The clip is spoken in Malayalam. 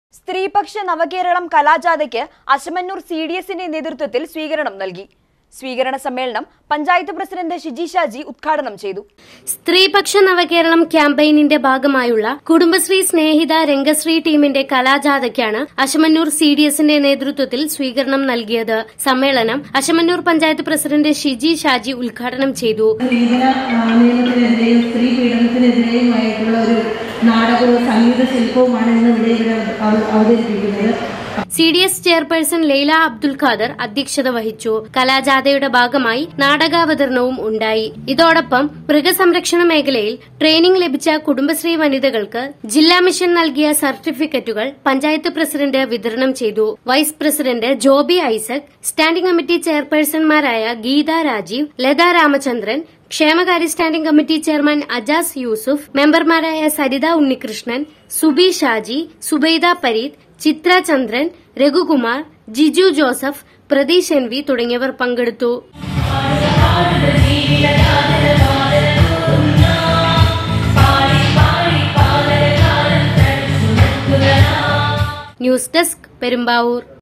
സ്ത്രീപക്ഷ നവകേരളം കലാജാഥയ്ക്ക് അശമന്നൂർ സി ഡി എസിന്റെ നേതൃത്വത്തിൽ സ്വീകരണം നൽകി സ്വീകരണ സമ്മേളനം പഞ്ചായത്ത് പ്രസിഡന്റ് ഷിജി ഷാജി ഉദ്ഘാടനം ചെയ്തു സ്ത്രീപക്ഷ നവകേരളം ക്യാമ്പയിനിന്റെ ഭാഗമായുള്ള കുടുംബശ്രീ സ്നേഹിത രംഗശ്രീ ടീമിന്റെ കലാജാഥയ്ക്കാണ് അശമന്നൂർ സി ഡി എസിന്റെ നേതൃത്വത്തിൽ സ്വീകരണം നൽകിയത് സമ്മേളനം അശമന്നൂർ പഞ്ചായത്ത് പ്രസിഡന്റ് ഷിജി ഷാജി ഉദ്ഘാടനം ചെയ്തു സ്ത്രീധന ആ, നിയമത്തിനെതിരെയും സ്ത്രീ പീഡനത്തിനെതിരെയുമായിട്ടുള്ള ഒരു നാടകവും സംഗീത ശില്പവുമാണ് ഇന്ന് ഇവിടെ ഇവിടെ അവ- അവതരിപ്പിക്കുന്നത് C D S chairperson Laila Abdul Khader അധ്യക്ഷത വഹിച്ചു കലാജാഥയുടെ ഭാഗമായി നാടകാവതരണവും ഉണ്ടായി ഇതോടൊപ്പം മൃഗസംരക്ഷണ മേഖലയിൽ ട്രെയിനിംഗ് ലഭിച്ച കുടുംബശ്രീ വനിതകൾക്ക് ജില്ലാ മിഷൻ നൽകിയ സർട്ടിഫിക്കറ്റുകൾ പഞ്ചായത്ത് പ്രസിഡന്റ് വിതരണം ചെയ്തു vice president Joby Isaac standing committee ചെയർപേഴ്സൺമാരായ ഗീത രാജീവ് ലത രാമചന്ദ്രൻ ക്ഷേമകാര്യ standing committee chairman Ajas Yusuf മെമ്പർമാരായ സരിത ഉണ്ണികൃഷ്ണൻ സുബി ഷാജി സുബൈദ പരീദ് ചിത്ര ചന്ദ്രൻ രഘുകുമാർ ജിജു ജോസഫ് പ്രതീഷ് എൻ വി തുടങ്ങിയവർ പങ്കെടുത്തു ന്യൂസ് ഡെസ്ക് പെരുമ്പാവൂർ